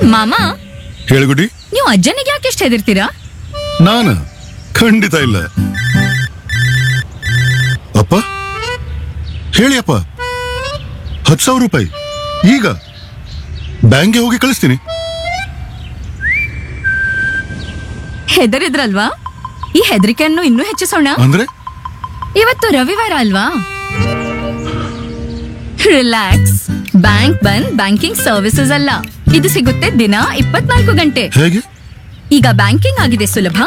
ಮಾಮ ಹೇಳುಗುಡಿ ನೀವು ಅಜ್ಜನಿಗೆ ಯಾಕೆ ಇಷ್ಟ ಹೆದರ್ತೀರಾ ನಾನ ಖಂಡಿತ ಇಲ್ಲ ಅಪ್ಪ ಹೇಳಿ ಅಪ್ಪ ಹತ್ತು ಸಾವಿರ ರೂಪಾಯಿ ಈಗ ಬ್ಯಾಂಕ್ಗೆ ಹೋಗಿ ಕಳಿಸ್ತೀನಿ ಹೆದರಿದ್ರಲ್ವಾ ಈ ಹೆದರಿಕೆಯನ್ನು ಇನ್ನೂ ಹೆಚ್ಚಿಸೋಣ ಅಂದ್ರೆ ಇವತ್ತು ರವಿವಾರ ಅಲ್ವಾ relax bank bandh banking services ಅಲ್ಲ ಇದು ಸಿಗುತ್ತೆ ದಿನ ಇಪ್ಪತ್ನಾಲ್ಕು ಗಂಟೆ ಹೇಗೆ ಈಗ ಬ್ಯಾಂಕಿಂಗ್ ಆಗಿದೆ ಸುಲಭ